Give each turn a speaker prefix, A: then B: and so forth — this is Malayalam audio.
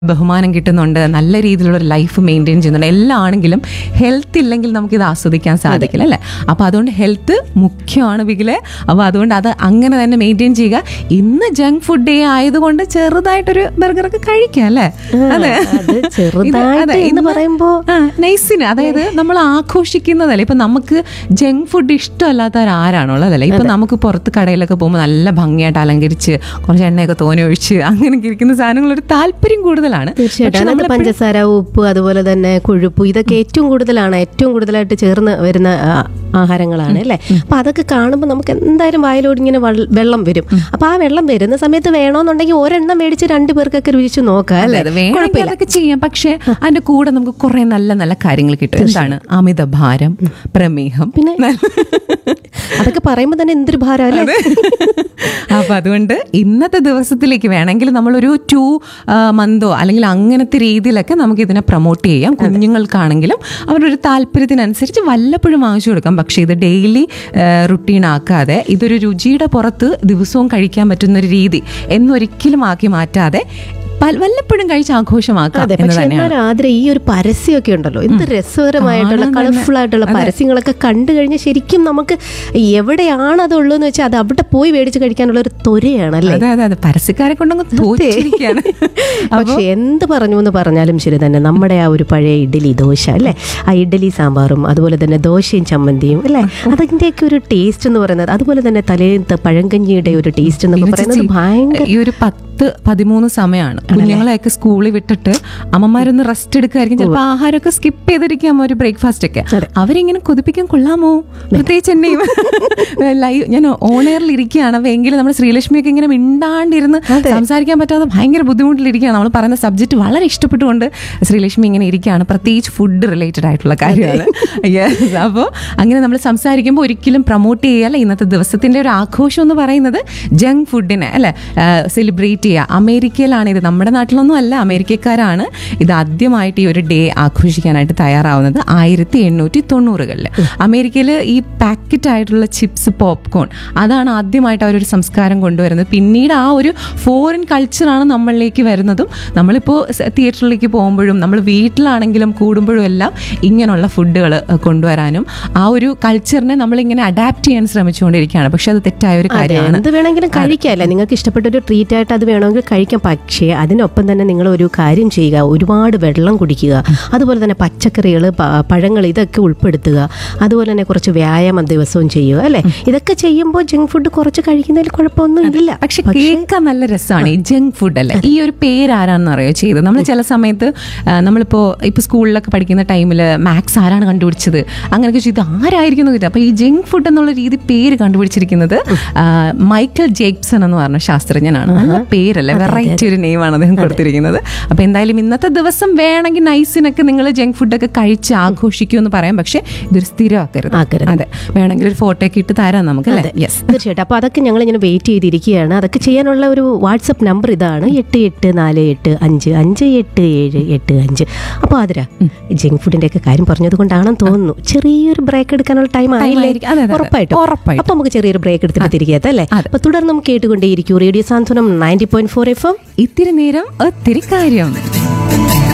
A: ബഹുമാനം കിട്ടുന്നുണ്ട് നല്ല രീതിയിലുള്ള ഒരു ലൈഫ് മെയിൻറ്റെയിൻ ചെയ്യുന്നുണ്ട് എല്ലാം ആണെങ്കിലും ഹെൽത്ത് ഇല്ലെങ്കിൽ നമുക്കിത് ആസ്വദിക്കാൻ സാധിക്കില്ല അല്ലേ അപ്പോൾ അതുകൊണ്ട് ഹെൽത്ത് മുഖ്യമാണ് ബിഗിലെ അപ്പോൾ അതുകൊണ്ട് അത് അങ്ങനെ തന്നെ മെയിൻറ്റെയിൻ ചെയ്യുക ഇന്ന് ജങ്ക് ഫുഡ് ഡേ ആയതുകൊണ്ട് ചെറുതായിട്ടൊരു ബർഗറൊക്കെ കഴിക്കാം അല്ലേ അതെ
B: അത്
A: ഇത്
B: ചെറുതായിട്ട്
A: അതെ,
B: എന്ന്
A: ഇന്ന്
B: പറയുമ്പോ
A: ആ, നൈസിന് അതായത് നമ്മൾ ആഘോഷിക്കുന്നതല്ല ഇപ്പൊ നമുക്ക് ജങ്ക് ഫുഡ് ഇഷ്ടമല്ലാത്തവർ ആരാണുള്ളതല്ലേ ഇപ്പൊ നമുക്ക് പുറത്ത് കടയിലൊക്കെ പോകുമ്പോൾ നല്ല ഭംഗിയായിട്ട് അലങ്കരിച്ച് കുറച്ച് എണ്ണയൊക്കെ തോനെ ഒഴിച്ച് അങ്ങനെയൊക്കെ ഇരിക്കുന്ന സാധനങ്ങൾ ഒരു താല്പര്യം കൂടുതലാണ്
B: തീർച്ചയായിട്ടും അതിനകത്ത് പഞ്ചസാര ഉപ്പ് അതുപോലെ തന്നെ കൊഴുപ്പ് ഇതൊക്കെ ഏറ്റവും കൂടുതലാണ് ഏറ്റവും കൂടുതലായിട്ട് ചേർന്ന് വരുന്ന ആ, ആഹാരങ്ങളാണ് അല്ലേ അപ്പൊ അതൊക്കെ കാണുമ്പോൾ നമുക്ക് എന്തായാലും വായിലോട് ഇങ്ങനെ വൾ- വെള്ളം വരും അപ്പൊ ആ വെള്ളം വരുന്ന സമയത്ത് വേണോന്നുണ്ടെങ്കിൽ ഒരെണ്ണം മേടിച്ച് രണ്ടു പേർക്കൊക്കെ രുചിച്ച് നോക്കാം
A: അതെ,
B: അല്ലേ
A: അതെ, വേണമെങ്കിൽ അതൊക്കെ ചെയ്യാം പക്ഷെ അതിന്റെ കൂടെ നമുക്ക് കുറെ നല്ല നല്ല കാര്യങ്ങൾ കിട്ടും എന്താണ് അമിത ഭാരം പ്രമേഹം
B: പിന്നെ അതൊക്കെ പറയുമ്പോൾ തന്നെ എന്തൊരു ഭാരം അല്ലേ
A: അപ്പൊ അതുകൊണ്ട് ഇന്നത്തെ ദിവസത്തിലേക്ക് വേണമെങ്കിൽ നമ്മളൊരു ടു മന്തോ അല്ലെങ്കിൽ അങ്ങനത്തെ രീതിയിലൊക്കെ നമുക്ക് ഇതിനെ പ്രൊമോട്ട് ചെയ്യാം കുഞ്ഞുങ്ങൾക്കാണെങ്കിലും അവരുടെ ഒരു താല്പര്യത്തിനനുസരിച്ച് വല്ലപ്പോഴും വാങ്ങിച്ചു കൊടുക്കാം പക്ഷേ ഇത് ഡെയിലി റുട്ടീൻ ആക്കാതെ ഇതൊരു രുചിയുടെ പുറത്ത് ദിവസവും കഴിക്കാൻ പറ്റുന്ന ഒരു രീതി എന്നൊരിക്കലും ആക്കി മാറ്റാതെ പല- വല്ലപ്പോഴും കഴിച്ച് ആഘോഷമാക്കാം
B: അതെ
A: എന്ന്
B: പക്ഷെ
A: തന്നെയാണ്
B: എന്നാൽ ആദ്രം ഈ ഒരു പരസ്യമൊക്കെ ഉണ്ടല്ലോ എന്ത് രസകരമായിട്ടുള്ള
A: കാണാൻ
B: കളർഫുൾ ആയിട്ടുള്ള പരസ്യങ്ങളൊക്കെ കണ്ടു കഴിഞ്ഞാൽ ശരിക്കും നമുക്ക് എവിടെയാണ് അത് ഉള്ളതെന്ന് വെച്ചാൽ അത് അവിടെ പോയി മേടിച്ച് കഴിക്കാനുള്ള ഒരു ത്വരയാണ് അല്ലേ
A: അതെ അതെ അതെ പരസ്യക്കാരെ കൊണ്ടങ്ങ് തോറ്റിരിക്കുകയാണ്
B: പക്ഷെ എന്ത് പറഞ്ഞു എന്ന് പറഞ്ഞാലും ശരി തന്നെ നമ്മുടെ ആ ഒരു പഴയ ഇഡ്ഡലി ദോശ അല്ലേ ആ ഇഡ്ഡലി സാമ്പാറും അതുപോലെ തന്നെ ദോശയും ചമ്മന്തിയും അല്ലേ അതിൻ്റെയൊക്കെ ഒരു ടേസ്റ്റ് എന്ന് പറയുന്നത് അതുപോലെ തന്നെ തലേന്നത്തെ പഴങ്കഞ്ഞിയുടെ ഒരു ടേസ്റ്റ് എന്നൊക്കെ പറയുന്നത് ഭയങ്കര
A: ഈ ഒരു പത്ത് പതിമൂന്ന് സമയമാണ് കുഞ്ഞുങ്ങളെയൊക്കെ സ്കൂളിൽ വിട്ടിട്ട് അമ്മമാരൊന്ന് റെസ്റ്റ് എടുക്കുമായിരിക്കും ചിലപ്പോൾ ആഹാരമൊക്കെ സ്കിപ്പ് ചെയ്തിരിക്കാം ഒരു ബ്രേക്ക്ഫാസ്റ്റ് ഒക്കെ അവരിങ്ങനെ കൊതിപ്പിക്കാൻ കൊള്ളാമോ പ്രത്യേകിച്ച് എന്നെയും ലൈവ് ഞാൻ ഓണറിൽ ഇരിക്കുകയാണ് അപ്പൊ എങ്കിലും നമ്മുടെ ശ്രീലക്ഷ്മിയൊക്കെ ഇങ്ങനെ മിണ്ടാണ്ടിരുന്ന് സംസാരിക്കാൻ പറ്റാതെ ഭയങ്കര ബുദ്ധിമുട്ടിലിരിക്കുകയാണ് നമ്മൾ പറയുന്ന സബ്ജക്റ്റ് വളരെ ഇഷ്ടപ്പെട്ടുകൊണ്ട് ശ്രീലക്ഷ്മി ഇങ്ങനെ ഇരിക്കുകയാണ് പ്രത്യേകിച്ച് ഫുഡ് റിലേറ്റഡ് ആയിട്ടുള്ള കാര്യമാണ് യെസ് അപ്പോൾ അങ്ങനെ നമ്മൾ സംസാരിക്കുമ്പോൾ ഒരിക്കലും പ്രൊമോട്ട് ചെയ്യല്ല ഇന്നത്തെ ദിവസത്തിന്റെ ഒരു ആഘോഷം എന്ന് പറയുന്നത് ജങ്ക് ഫുഡിനെ അല്ലെ സെലിബ്രേറ്റ് ചെയ്യുക അമേരിക്കയിലാണ് ഇത് നമ്മുടെ നാട്ടിലൊന്നും അല്ല അമേരിക്കക്കാരാണ് ഇത് ആദ്യമായിട്ട് ഈ ഒരു ഡേ ആഘോഷിക്കാനായിട്ട് തയ്യാറാവുന്നത് ആയിരത്തി എണ്ണൂറ്റി തൊണ്ണൂറുകളിൽ അമേരിക്കയിൽ ഈ പാക്കറ്റ് ആയിട്ടുള്ള ചിപ്സ് പോപ്കോൺ അതാണ് ആദ്യമായിട്ട് അവരൊരു സംസ്കാരം കൊണ്ടുവരുന്നത് പിന്നീട് ആ ഒരു ഫോറിൻ കൾച്ചറാണ് നമ്മളിലേക്ക് വരുന്നതും നമ്മളിപ്പോൾ തിയേറ്ററിലേക്ക് പോകുമ്പോഴും നമ്മൾ വീട്ടിലാണെങ്കിലും കൂടുമ്പോഴും എല്ലാം ഇങ്ങനെയുള്ള ഫുഡുകൾ കൊണ്ടുവരാനും ആ ഒരു കൾച്ചറിനെ നമ്മളിങ്ങനെ അഡാപ്റ്റ് ചെയ്യാൻ ശ്രമിച്ചുകൊണ്ടിരിക്കുകയാണ് പക്ഷെ അത് തെറ്റായ ഒരു
B: അതെ
A: കാര്യമാണ്
B: എന്ത് വേണമെങ്കിലും കഴിക്കാമല്ലേ നിങ്ങൾക്ക് ഇഷ്ടപ്പെട്ട ഒരു ട്രീറ്റ് ആയിട്ട് അത് വേണമെങ്കിൽ കഴിക്കാം പക്ഷേ അതിനൊപ്പം തന്നെ നിങ്ങൾ ഒരു കാര്യം ചെയ്യുക ഒരുപാട് വെള്ളം കുടിക്കുക അതുപോലെ തന്നെ പച്ചക്കറികൾ പഴങ്ങൾ ഇതൊക്കെ ഉൾപ്പെടുത്തുക അതുപോലെ തന്നെ കുറച്ച് വ്യായാമം ദിവസവും ചെയ്യുക അല്ലേ ഇതൊക്കെ ചെയ്യുമ്പോൾ ജങ്ക് ഫുഡ് കുറച്ച് കഴിക്കുന്നതിൽ കുഴപ്പമൊന്നും ഇല്ല
A: പക്ഷെ കേൾക്കാൻ നല്ല രസമാണ് ഈ ജങ്ക് ഫുഡ് അല്ലേ ഈ ഒരു പേര് ആരാണെന്ന് അറിയോ ചെയ്തത് നമ്മൾ ചില സമയത്ത് ആ, നമ്മളിപ്പോ ഇപ്പൊ സ്കൂളിലൊക്കെ പഠിക്കുന്ന ടൈമിൽ മാത്സ് ആരാണ് കണ്ടുപിടിച്ചത് അങ്ങനെയൊക്കെ ചെയ്ത് ആരായിരിക്കും എന്ന് അപ്പൊ ഈ ജങ്ക് ഫുഡ് എന്നുള്ള രീതി പേര് കണ്ടുപിടിച്ചിരിക്കുന്നത് ആ, മൈക്കൽ ജേക്സൺ എന്ന് പറഞ്ഞ ശാസ്ത്രജ്ഞനാണ് നല്ല പേരല്ലേ വെറൈറ്റി ഒരു നെയിമാണ് അദ്ദേഹം കൊടുത്തിരിക്കുന്നത് അപ്പൊ എന്തായാലും ഇന്നത്തെ ദിവസം വേണമെങ്കിൽ നൈസിനൊക്കെ നിങ്ങൾ ജങ്ക് ഫുഡൊക്കെ കഴിച്ച് ആഘോഷിക്കൂ എന്ന് പറയാം പക്ഷെ ഇതൊരു സ്ഥിരമാക്കരുത്
B: ആക്കരുത്.
A: അതെ വേണമെങ്കിൽ ഒരു ഫോട്ടോ ഒക്കെ ഇട്ട് തരാം നമുക്ക് അല്ലേ യെസ്
B: തീർച്ചയായിട്ടും അപ്പോൾ അതൊക്കെ ഞങ്ങൾ ഇങ്ങനെ വെയിറ്റ് ചെയ്തിരിക്കുകയാണ് അതൊക്കെ ചെയ്യാനുള്ള ഒരു വാട്സപ്പ് നമ്പർ ഇതാണ് എട്ട് എട്ട് നാല് എട്ട് അഞ്ച് അഞ്ച് എട്ട് ഏഴ് എട്ട് അഞ്ച് അപ്പോൾ അതിരാ ജങ്ക് ഫുഡിന്റെ ഒക്കെ കാര്യം പറഞ്ഞത് കൊണ്ടാണെന്ന് തോന്നുന്നു ചെറിയൊരു ബ്രേക്ക് എടുക്കാനുള്ള ടൈം ആയില്ലേ
A: ആയിരിക്കും. അതെ, അതെ, അതെ.
B: ഉറപ്പായിട്ടും
A: ഉറപ്പായിട്ടും.
B: അപ്പോൾ നമുക്ക് ചെറിയൊരു ബ്രേക്ക് എടുത്തിട്ട് തിരികെ എത്താം അല്ലേ
A: അതെ.
B: അപ്പോൾ തുടർന്ന് നമുക്ക് കേട്ടുകൊണ്ടേയിരിക്കും radio Santhwanam ninety point four F M
A: ഇത്തിരി നേരം ഒത്തിരി കാര്യം